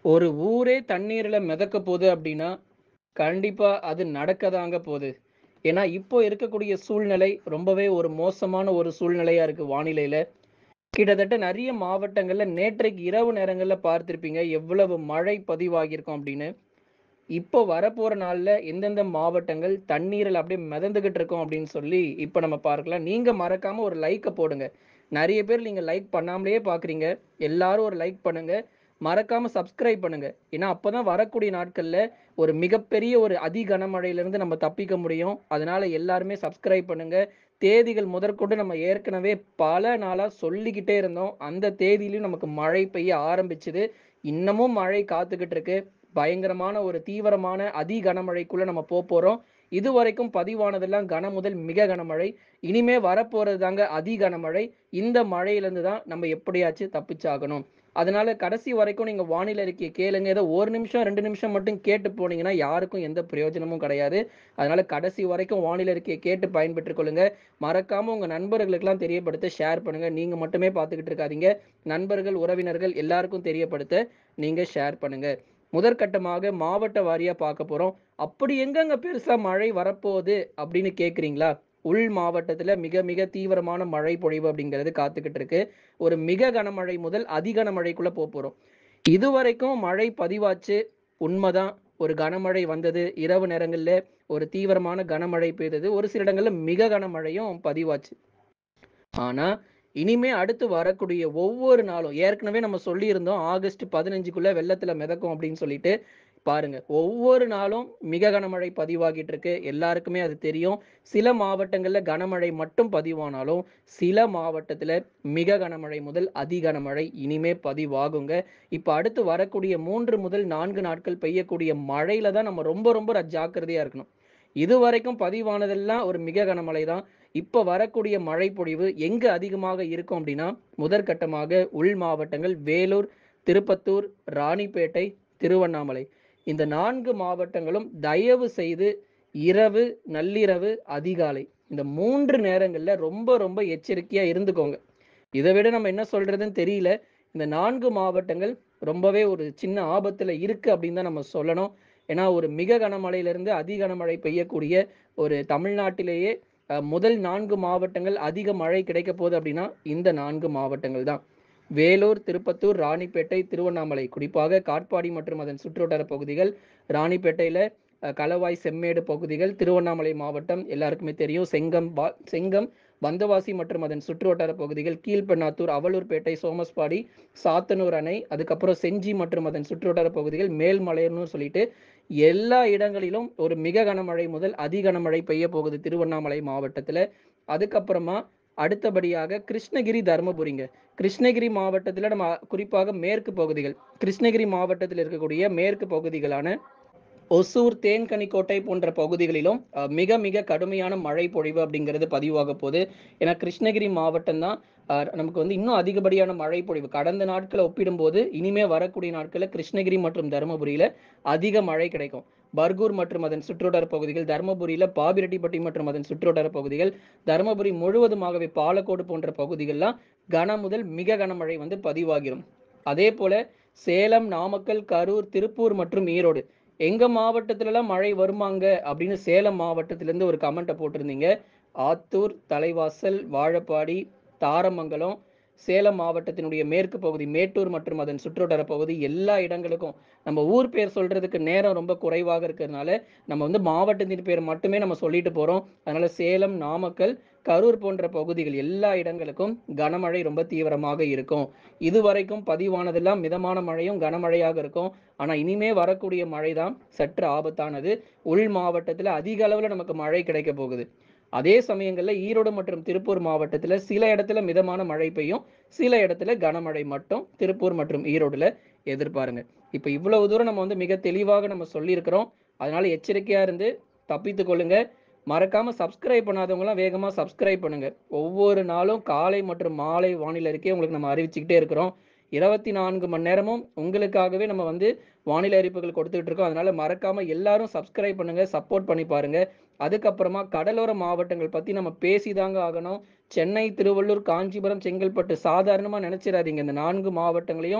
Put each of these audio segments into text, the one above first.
ஒரு ஊரே தண்ணீர்ல மிதக்க போகுது அப்படின்னா கண்டிப்பா அது நடக்கதாங்க போகுது ஏன்னா இப்போ இருக்கக்கூடிய சூழ்நிலை ரொம்பவே ஒரு மோசமான ஒரு சூழ்நிலையா இருக்கு வானிலையில கிட்டத்தட்ட நிறைய மாவட்டங்கள்ல நேற்றைக்கு இரவு நேரங்கள்ல பார்த்திருப்பீங்க எவ்வளவு மழை பதிவாகியிருக்கும் அப்படின்னு இப்போ வரப்போற நாள்ல எந்தெந்த மாவட்டங்கள் தண்ணீரில் அப்படியே மிதந்துகிட்டு இருக்கோம் அப்படின்னு சொல்லி இப்போ நம்ம பார்க்கலாம் நீங்க மறக்காம ஒரு லைக்கை போடுங்க நிறைய பேர் நீங்க லைக் பண்ணாமலேயே பாக்குறீங்க எல்லாரும் ஒரு லைக் பண்ணுங்க மறக்காம சப்ஸ்கிரைப் பண்ணுங்க ஏன்னா அப்பதான் வரக்கூடிய நாட்கள்ல ஒரு மிகப்பெரிய ஒரு அதி கனமழையிலிருந்து நம்ம தப்பிக்க முடியும் அதனால எல்லாருமே சப்ஸ்கிரைப் பண்ணுங்க தேதிகள் முதற்கொண்டு நம்ம ஏற்கனவே பல நாளா சொல்லிக்கிட்டே இருந்தோம் அந்த தேதியிலும் நமக்கு மழை பெய்ய ஆரம்பிச்சது இன்னமும் மழை காத்துக்கிட்டு இருக்கு பயங்கரமான ஒரு தீவிரமான அதி கனமழைக்குள்ள நம்ம போக போறோம் இது வரைக்கும் பதிவானதெல்லாம் கன முதல் மிக கனமழை இனிமே வரப்போறது தாங்க அதி கனமழை இந்த மழையிலிருந்து தான் நம்ம எப்படியாச்சும் தப்பிச்சாகணும் அதனால கடைசி வரைக்கும் நீங்க வானிலை அறிக்கையை கேளுங்க ஏதோ ஒரு நிமிஷம் ரெண்டு நிமிஷம் மட்டும் கேட்டு போனீங்கன்னா யாருக்கும் எந்த பிரயோஜனமும் கிடையாது அதனால கடைசி வரைக்கும் வானிலை அறிக்கையை கேட்டு பயன்பெற்றுக் கொள்ளுங்க மறக்காம உங்க நண்பர்களுக்கெல்லாம் தெரியப்படுத்த ஷேர் பண்ணுங்க நீங்க மட்டுமே பார்த்துக்கிட்டு இருக்காதீங்க நண்பர்கள் உறவினர்கள் எல்லாருக்கும் தெரியப்படுத்த நீங்க ஷேர் பண்ணுங்க முதற்கட்டமாக மாவட்ட வாரியா பார்க்க போறோம் அப்படி எங்கெங்க பெருசா மழை வரப்போகுது அப்படின்னு கேக்குறீங்களா உள் மாவட்டத்துல மிக மிக தீவிரமான மழை பொழிவு அப்படிங்கிறது காத்துக்கிட்டு இருக்கு ஒரு மிக கனமழை முதல் அதி கனமழைக்குள்ள போக போறோம் இதுவரைக்கும் மழை பதிவாச்சு உண்மைதான் ஒரு கனமழை வந்தது இரவு நேரங்கள்ல ஒரு தீவிரமான கனமழை பெய்தது ஒரு சில இடங்கள்ல மிக கனமழையும் பதிவாச்சு ஆனா இனிமே அடுத்து வரக்கூடிய ஒவ்வொரு நாளும் ஏற்கனவே நம்ம சொல்லியிருந்தோம் ஆகஸ்ட் பதினஞ்சுக்குள்ள வெள்ளத்துல மிதக்கும் அப்படின்னு சொல்லிட்டு பாருங்க ஒவ்வொரு நாளும் மிக கனமழை பதிவாகிட்டு இருக்கு எல்லாருக்குமே அது தெரியும் சில மாவட்டங்கள்ல கனமழை மட்டும் பதிவானாலும் சில மாவட்டத்துல மிக கனமழை முதல் அதி கனமழை இனிமே பதிவாகுங்க இப்ப அடுத்து வரக்கூடிய மூன்று முதல் நான்கு நாட்கள் பெய்யக்கூடிய மழையில தான் நம்ம ரொம்ப ரொம்ப ஜாக்கிரதையா இருக்கணும் இது வரைக்கும் பதிவானதெல்லாம் ஒரு மிக கனமழை தான் இப்ப வரக்கூடிய மழை பொழிவு எங்க அதிகமாக இருக்கும் அப்படின்னா முதற்கட்டமாக உள் மாவட்டங்கள் வேலூர் திருப்பத்தூர் ராணிப்பேட்டை திருவண்ணாமலை இந்த நான்கு மாவட்டங்களும் தயவு செய்து இரவு நள்ளிரவு அதிகாலை இந்த மூன்று நேரங்கள்ல ரொம்ப ரொம்ப எச்சரிக்கையா இருந்துக்கோங்க இதை விட நம்ம என்ன சொல்றதுன்னு தெரியல இந்த நான்கு மாவட்டங்கள் ரொம்பவே ஒரு சின்ன ஆபத்துல இருக்கு அப்படின்னு தான் நம்ம சொல்லணும் ஏன்னா ஒரு மிக கனமழையிலிருந்து அதி கனமழை பெய்யக்கூடிய ஒரு தமிழ்நாட்டிலேயே அஹ், முதல் நான்கு மாவட்டங்கள் அதிக மழை கிடைக்க போகுது அப்படின்னா இந்த நான்கு மாவட்டங்கள் தான் வேலூர் திருப்பத்தூர் ராணிப்பேட்டை திருவண்ணாமலை குறிப்பாக காட்பாடி மற்றும் அதன் சுற்றுவட்டார பகுதிகள் ராணிப்பேட்டையில அஹ், களவாய் செம்மேடு பகுதிகள் திருவண்ணாமலை மாவட்டம் எல்லாருக்குமே தெரியும் செங்கம் பா- செங்கம் வந்தவாசி மற்றும் அதன் சுற்றுவட்டார பகுதிகள் கீழ்பெண்ணாத்தூர் அவலூர்பேட்டை சோமஸ்பாடி சாத்தனூர் அணை அதுக்கப்புறம் செஞ்சி மற்றும் அதன் சுற்றுவட்டார பகுதிகள் மேல்மலையர்னு சொல்லிட்டு எல்லா இடங்களிலும் ஒரு மிக கனமழை முதல் அதி கனமழை பெய்ய போகுது திருவண்ணாமலை மாவட்டத்துல அதுக்கப்புறமா அடுத்தபடியாக கிருஷ்ணகிரி தருமபுரிங்க கிருஷ்ணகிரி மாவட்டத்துல நம்ம குறிப்பாக மேற்கு பகுதிகள் கிருஷ்ணகிரி மாவட்டத்தில் இருக்கக்கூடிய மேற்கு பகுதிகளான ஒசூர் தேன்கனிக்கோட்டை போன்ற பகுதிகளிலும் அஹ், மிக மிக கடுமையான மழை பொழிவு அப்படிங்கிறது பதிவாக போகுது ஏன்னா கிருஷ்ணகிரி மாவட்டம் தான் நமக்கு வந்து இன்னும் அதிகப்படியான மழை பொழிவு கடந்த நாட்களை ஒப்பிடும்போது இனிமே வரக்கூடிய நாட்களில் கிருஷ்ணகிரி மற்றும் தருமபுரியில அதிக மழை கிடைக்கும் பர்கூர் மற்றும் அதன் சுற்றுவட்டார பகுதிகள் தருமபுரியில பாபிரெட்டிப்பட்டி மற்றும் அதன் சுற்றுவட்டார பகுதிகள் தருமபுரி முழுவதுமாகவே பாலக்கோடு போன்ற பகுதிகள்லாம் கன முதல் மிக கனமழை வந்து பதிவாகிரும் அதே போல சேலம் நாமக்கல் கரூர் திருப்பூர் மற்றும் ஈரோடு எங்க மாவட்டத்துல எல்லாம் மழை வருமாங்க அப்படின்னு சேலம் மாவட்டத்துல இருந்து ஒரு கமெண்ட்டை போட்டிருந்தீங்க ஆத்தூர் தலைவாசல் வாழப்பாடி தாரமங்கலம் சேலம் மாவட்டத்தினுடைய மேற்கு பகுதி மேட்டூர் மற்றும் அதன் சுற்றுவட்டார பகுதி எல்லா இடங்களுக்கும் நம்ம ஊர் பேர் சொல்றதுக்கு நேரம் ரொம்ப குறைவாக இருக்கிறதுனால நம்ம வந்து மாவட்டத்தின் பேர் மட்டுமே நம்ம சொல்லிட்டு போறோம் அதனால சேலம் நாமக்கல் கரூர் போன்ற பகுதிகள் எல்லா இடங்களுக்கும் கனமழை ரொம்ப தீவிரமாக இருக்கும் இதுவரைக்கும் பதிவானதெல்லாம் மிதமான மழையும் கனமழையாக இருக்கும் ஆனா இனிமே வரக்கூடிய மழை தான் சற்று ஆபத்தானது உள் மாவட்டத்துல அதிக அளவுல நமக்கு மழை கிடைக்க போகுது அதே சமயங்கள்ல ஈரோடு மற்றும் திருப்பூர் மாவட்டத்துல சில இடத்துல மிதமான மழை பெய்யும் சில இடத்துல கனமழை மட்டும் திருப்பூர் மற்றும் ஈரோடுல எதிர்பாருங்க இப்ப இவ்வளவு தூரம் நம்ம வந்து மிக தெளிவாக நம்ம சொல்லியிருக்கிறோம் அதனால எச்சரிக்கையா இருந்து தப்பித்துக் கொள்ளுங்க மறக்காம சப்ஸ்கிரைப் பண்ணாதவங்களாம் வேகமா சப்ஸ்கிரைப் பண்ணுங்க ஒவ்வொரு நாளும் காலை மற்றும் மாலை வானிலை அறிக்கை உங்களுக்கு நம்ம அறிவிச்சுக்கிட்டே இருக்கிறோம் இருபத்தி நான்கு மணி நேரமும் உங்களுக்காகவே நம்ம வந்து வானிலை அறிவிப்புகள் கொடுத்துட்டு இருக்கோம் அதனால மறக்காம எல்லாரும் சப்ஸ்கிரைப் பண்ணுங்க சப்போர்ட் பண்ணி பாருங்க அதுக்கப்புறமா கடலோர மாவட்டங்கள் பத்தி நம்ம பேசிதாங்க ஆகணும் சென்னை திருவள்ளூர் காஞ்சிபுரம் செங்கல்பட்டு சாதாரணமா நினைச்சிடாதீங்க இந்த நான்கு மாவட்டங்களையும்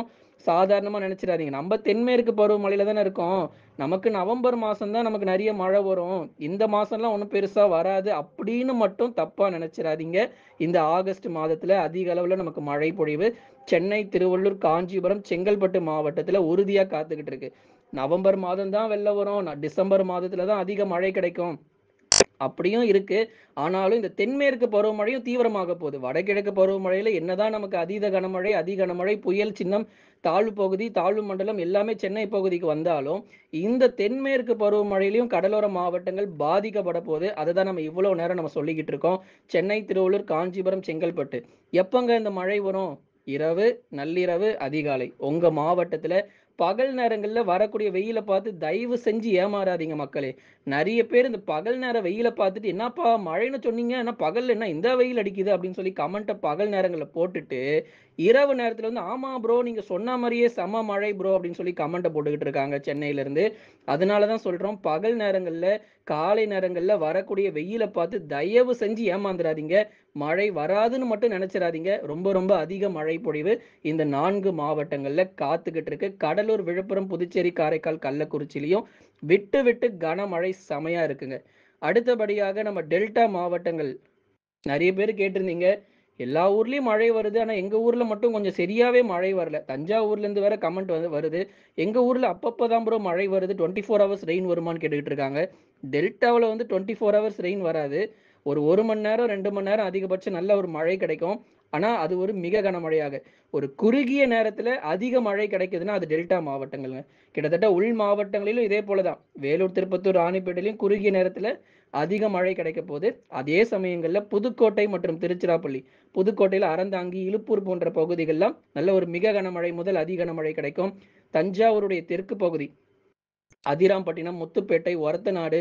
சாதாரணமா நினைச்சிடாதீங்க நம்ம தென்மேற்கு பருவமழையில தானே இருக்கோம் நமக்கு நவம்பர் மாசம் தான் நமக்கு நிறைய மழை வரும் இந்த மாசம்லாம் ஒன்றும் பெருசா வராது அப்படின்னு மட்டும் தப்பா நினைச்சிடாதீங்க இந்த ஆகஸ்ட் மாதத்துல அதிக அளவுல நமக்கு மழை பொழிவு சென்னை திருவள்ளூர் காஞ்சிபுரம் செங்கல்பட்டு மாவட்டத்துல உறுதியா காத்துக்கிட்டு இருக்கு நவம்பர் மாதம் தான் வெள்ளம் வரும் ந- டிசம்பர் மாதத்துல தான் அதிக மழை கிடைக்கும் அப்படியும் இருக்கு ஆனாலும் இந்த தென்மேற்கு பருவமழையும் தீவிரமாக போகுது வடகிழக்கு பருவமழையில என்னதான் நமக்கு அதீத கனமழை அதி கனமழை புயல் சின்னம் தாழ்வு பகுதி தாழ்வு மண்டலம் எல்லாமே சென்னை பகுதிக்கு வந்தாலும் இந்த தென்மேற்கு பருவமழையிலையும் கடலோர மாவட்டங்கள் பாதிக்கப்பட போகுது அதை தான் நம்ம இவ்வளவு நேரம் நம்ம சொல்லிக்கிட்டு இருக்கோம் சென்னை திருவள்ளூர் காஞ்சிபுரம் செங்கல்பட்டு எப்பங்க இந்த மழை வரும் இரவு நள்ளிரவு அதிகாலை உங்க மாவட்டத்துல பகல் நேரங்கள்ல வரக்கூடிய வெயிலை பார்த்து தயவு செஞ்சு ஏமாறாதீங்க மக்களே நிறைய பேர் இந்த பகல் நேர வெயிலை பார்த்துட்டு என்னப்பா மழைன்னு சொன்னீங்க என்ன பகல்ல என்ன இந்த வெயில் அடிக்குது அப்படின்னு சொல்லி கமெண்ட்டை பகல் நேரங்கள்ல போட்டுட்டு இரவு நேரத்துல வந்து ஆமா ப்ரோ நீங்க சொன்ன மாதிரியே செம மழை ப்ரோ அப்படின்னு சொல்லி கமெண்ட்டை போட்டுக்கிட்டு இருக்காங்க சென்னையில இருந்து அதனாலதான் சொல்றோம் பகல் நேரங்கள்ல காலை நேரங்கள்ல வரக்கூடிய வெயிலை பார்த்து தயவு செஞ்சு ஏமாந்துடாதீங்க மழை வராதுன்னு மட்டும் நினைச்சிடாதீங்க ரொம்ப ரொம்ப அதிக மழை பொழிவு இந்த நான்கு மாவட்டங்கள்ல காத்துக்கிட்டு இருக்கு கடலூர் விழுப்புரம் புதுச்சேரி காரைக்கால் கள்ளக்குறிச்சிலையும் விட்டு விட்டு கனமழை செமையா இருக்குங்க அடுத்தபடியாக நம்ம டெல்டா மாவட்டங்கள் நிறைய பேர் கேட்டிருந்தீங்க எல்லா ஊர்லயும் மழை வருது ஆனா எங்க ஊர்ல மட்டும் கொஞ்சம் சரியாவே மழை வரல தஞ்சாவூர்ல இருந்து வேற கமெண்ட் வந்து வருது எங்க ஊர்ல அப்பப்பதான் ப்ரோ மழை வருது டுவெண்ட்டி ஃபோர் ஹவர்ஸ் ரெயின் வருமான்னு கேட்டுக்கிட்டு இருக்காங்க டெல்டாவில் வந்து டுவெண்ட்டி ஃபோர் ஹவர்ஸ் ரெயின் வராது ஒரு ஒரு மணி நேரம் ரெண்டு மணி நேரம் அதிகபட்சம் நல்ல ஒரு மழை கிடைக்கும் ஆனா அது ஒரு மிக கனமழையாக ஒரு குறுகிய நேரத்துல அதிக மழை கிடைக்குதுன்னா அது டெல்டா மாவட்டங்கள்ங்க கிட்டத்தட்ட உள் மாவட்டங்களிலும் இதே போலதான் வேலூர் திருப்பத்தூர் ராணிப்பேட்டையிலும் குறுகிய நேரத்துல அதிக மழை கிடைக்க போகுது அதே சமயங்கள்ல புதுக்கோட்டை மற்றும் திருச்சிராப்பள்ளி புதுக்கோட்டையில அறந்தாங்கி இலுப்பூர் போன்ற பகுதிகள்லாம் நல்ல ஒரு மிக கனமழை முதல் அதி கனமழை கிடைக்கும் தஞ்சாவூருடைய தெற்கு பகுதி அதிராம்பட்டினம் முத்துப்பேட்டை ஒரத்தநாடு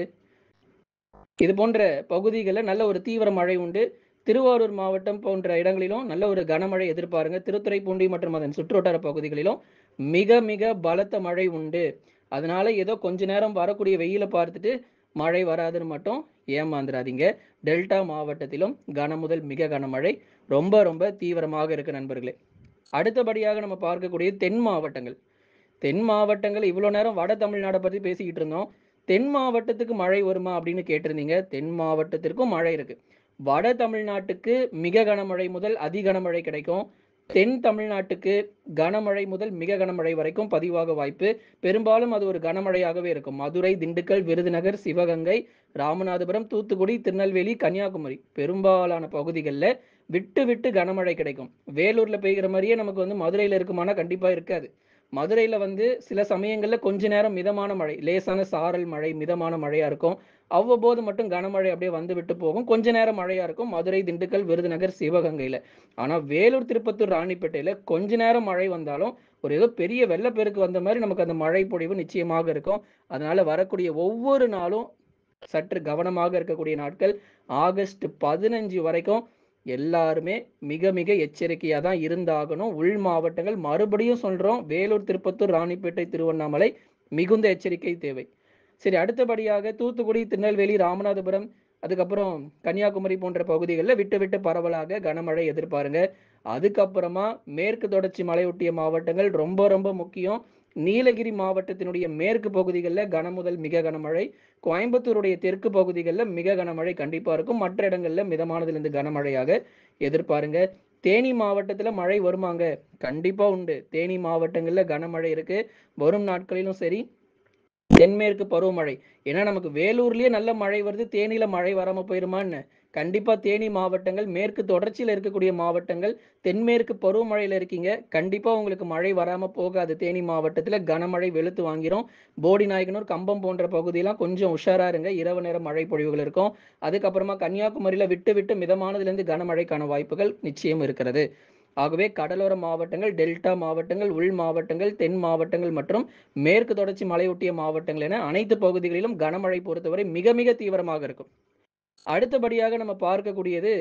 இது போன்ற பகுதிகளில் நல்ல ஒரு தீவிர மழை உண்டு திருவாரூர் மாவட்டம் போன்ற இடங்களிலும் நல்ல ஒரு கனமழை எதிர்பாருங்க திருத்துறைப்பூண்டி மற்றும் அதன் சுற்றுவட்டார பகுதிகளிலும் மிக மிக பலத்த மழை உண்டு அதனால ஏதோ கொஞ்ச நேரம் வரக்கூடிய வெயிலை பார்த்துட்டு மழை வராதுன்னு மட்டும் ஏமாந்துடாதீங்க டெல்டா மாவட்டத்திலும் கன முதல் மிக கனமழை ரொம்ப ரொம்ப தீவிரமாக இருக்கு நண்பர்களே அடுத்தபடியாக நம்ம பார்க்கக்கூடிய தென் மாவட்டங்கள் தென் மாவட்டங்கள் இவ்வளோ நேரம் வட தமிழ்நாடை பற்றி பேசிக்கிட்டு இருந்தோம் தென் மாவட்டத்துக்கு மழை வருமா அப்படின்னு கேட்டிருந்தீங்க தென் மாவட்டத்திற்கும் மழை இருக்கு வட தமிழ்நாட்டுக்கு மிக கனமழை முதல் அதி கனமழை கிடைக்கும் தென் தமிழ்நாட்டுக்கு கனமழை முதல் மிக கனமழை வரைக்கும் பதிவாக வாய்ப்பு பெரும்பாலும் அது ஒரு கனமழையாகவே இருக்கும் மதுரை திண்டுக்கல் விருதுநகர் சிவகங்கை ராமநாதபுரம் தூத்துக்குடி திருநெல்வேலி கன்னியாகுமரி பெரும்பாலான பகுதிகளில் விட்டு விட்டு கனமழை கிடைக்கும் வேலூர்ல பெய்கிற மாதிரியே நமக்கு வந்து மதுரையில இருக்குமானா கண்டிப்பா இருக்காது மதுரையில வந்து சில சமயங்கள்ல கொஞ்ச நேரம் மிதமான மழை லேசான சாரல் மழை மிதமான மழையா இருக்கும் அவ்வப்போது மட்டும் கனமழை அப்படியே வந்து விட்டு போகும் கொஞ்ச நேரம் மழையா இருக்கும் மதுரை திண்டுக்கல் விருதுநகர் சிவகங்கையில ஆனா வேலூர் திருப்பத்தூர் ராணிப்பேட்டையில கொஞ்ச நேரம் மழை வந்தாலும் ஒரு ஏதோ பெரிய வெள்ளப்பெருக்கு வந்த மாதிரி நமக்கு அந்த மழை பொழிவு நிச்சயமாக இருக்கும் அதனால வரக்கூடிய ஒவ்வொரு நாளும் சற்று கவனமாக இருக்கக்கூடிய நாட்கள் ஆகஸ்ட் பதினஞ்சு வரைக்கும் எல்லாருமே மிக மிக எச்சரிக்கையா தான் இருந்தாகணும் உள் மாவட்டங்கள் மறுபடியும் சொல்றோம் வேலூர் திருப்பத்தூர் ராணிப்பேட்டை திருவண்ணாமலை மிகுந்த எச்சரிக்கை தேவை சரி அடுத்தபடியாக தூத்துக்குடி திருநெல்வேலி ராமநாதபுரம் அதுக்கப்புறம் கன்னியாகுமரி போன்ற பகுதிகளில் விட்டு விட்டு பரவலாக கனமழை எதிர்பாருங்க அதுக்கப்புறமா மேற்கு தொடர்ச்சி மலையொட்டிய மாவட்டங்கள் ரொம்ப ரொம்ப முக்கியம் நீலகிரி மாவட்டத்தினுடைய மேற்கு பகுதிகளில் கனமுதல் மிக கனமழை கோயம்புத்தூருடைய தெற்கு பகுதிகளில் மிக கனமழை கண்டிப்பா இருக்கும் மற்ற இடங்கள்ல மிதமானதிலிருந்து கனமழையாக எதிர்பாருங்க தேனி மாவட்டத்துல மழை வருமாங்க கண்டிப்பா உண்டு தேனி மாவட்டங்கள்ல கனமழை இருக்கு வரும் நாட்களிலும் சரி தென்மேற்கு பருவமழை ஏன்னா நமக்கு வேலூர்லயே நல்ல மழை வருது தேனியில மழை வராம போயிருமான்னு கண்டிப்பா தேனி மாவட்டங்கள் மேற்கு தொடர்ச்சியில இருக்கக்கூடிய மாவட்டங்கள் தென்மேற்கு பருவமழையில இருக்கீங்க கண்டிப்பா உங்களுக்கு மழை வராம போகாது தேனி மாவட்டத்துல கனமழை வெளுத்து வாங்கிரும் போடி நாயகனூர் கம்பம் போன்ற பகுதியெல்லாம் கொஞ்சம் உஷாரா இருங்க இரவு நேர மழை பொழிவுகள் இருக்கும் அதுக்கப்புறமா கன்னியாகுமரியில விட்டு விட்டு மிதமானதுல இருந்து கனமழைக்கான வாய்ப்புகள் நிச்சயம் இருக்கிறது ஆகவே கடலோர மாவட்டங்கள் டெல்டா மாவட்டங்கள் உள் மாவட்டங்கள் தென் மாவட்டங்கள் மற்றும் மேற்கு தொடர்ச்சி மலையொட்டிய மாவட்டங்கள் என அனைத்து பகுதிகளிலும் கனமழை பொறுத்தவரை மிக மிக தீவிரமாக இருக்கும் அடுத்தபடியாக நம்ம பார்க்கக்கூடியது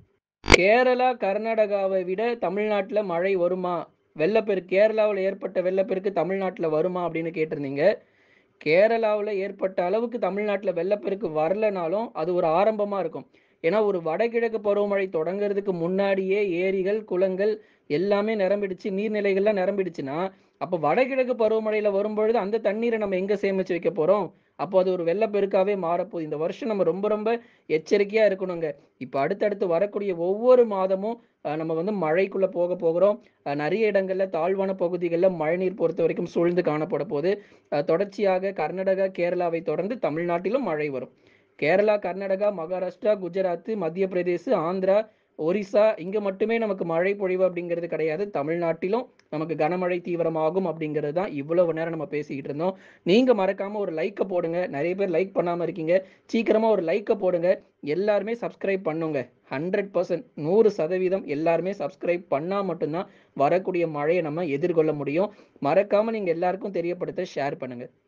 கேரளா கர்நாடகாவை விட தமிழ்நாட்டுல மழை வருமா வெள்ளப்பெருக்கு கேரளாவில் ஏற்பட்ட வெள்ளப்பெருக்கு தமிழ்நாட்டுல வருமா அப்படின்னு கேட்டிருந்தீங்க கேரளாவில் ஏற்பட்ட அளவுக்கு தமிழ்நாட்டுல வெள்ளப்பெருக்கு வரலனாலும் அது ஒரு ஆரம்பமா இருக்கும் ஏன்னா ஒரு வடகிழக்கு பருவமழை தொடங்குறதுக்கு முன்னாடியே ஏரிகள் குளங்கள் எல்லாமே நிரம்பிடுச்சு நீர்நிலைகள்லாம் நிரம்பிடுச்சுன்னா அப்போ வடகிழக்கு பருவமழையில வரும்பொழுது அந்த தண்ணீரை நம்ம எங்க சேமிச்சு வைக்க போறோம் அப்போ அது ஒரு வெள்ளப்பெருக்காவே மாறப்போகுது இந்த வருஷம் நம்ம ரொம்ப ரொம்ப எச்சரிக்கையா இருக்கணுங்க இப்போ அடுத்தடுத்து வரக்கூடிய ஒவ்வொரு மாதமும் அஹ், நம்ம வந்து மழைக்குள்ள போக போகிறோம் அஹ், நிறைய இடங்கள்ல தாழ்வான பகுதிகளில் மழைநீர் பொறுத்த வரைக்கும் சூழ்ந்து காணப்பட போகுது அஹ், தொடர்ச்சியாக கர்நாடகா கேரளாவை தொடர்ந்து தமிழ்நாட்டிலும் மழை வரும் கேரளா கர்நாடகா மகாராஷ்டிரா குஜராத் மத்திய பிரதேஷ் ஆந்திரா ஒரிசா இங்க மட்டுமே நமக்கு மழை பொழிவு அப்படிங்கிறது கிடையாது தமிழ்நாட்டிலும் நமக்கு கனமழை தீவிரமாகும் அப்படிங்கிறது தான் இவ்வளவு நேரம் நம்ம பேசிக்கிட்டு இருந்தோம் நீங்க மறக்காம ஒரு லைக்கை போடுங்க நிறைய பேர் லைக் பண்ணாம இருக்கீங்க சீக்கிரமா ஒரு லைக்கை போடுங்க எல்லாருமே சப்ஸ்கிரைப் பண்ணுங்க ஹண்ட்ரட் பர்சன்ட் நூறு சதவீதம் எல்லாருமே சப்ஸ்கிரைப் பண்ணா மட்டும்தான் வரக்கூடிய மழையை நம்ம எதிர்கொள்ள முடியும் மறக்காம நீங்க எல்லாருக்கும் தெரியப்படுத்த ஷேர் பண்ணுங்க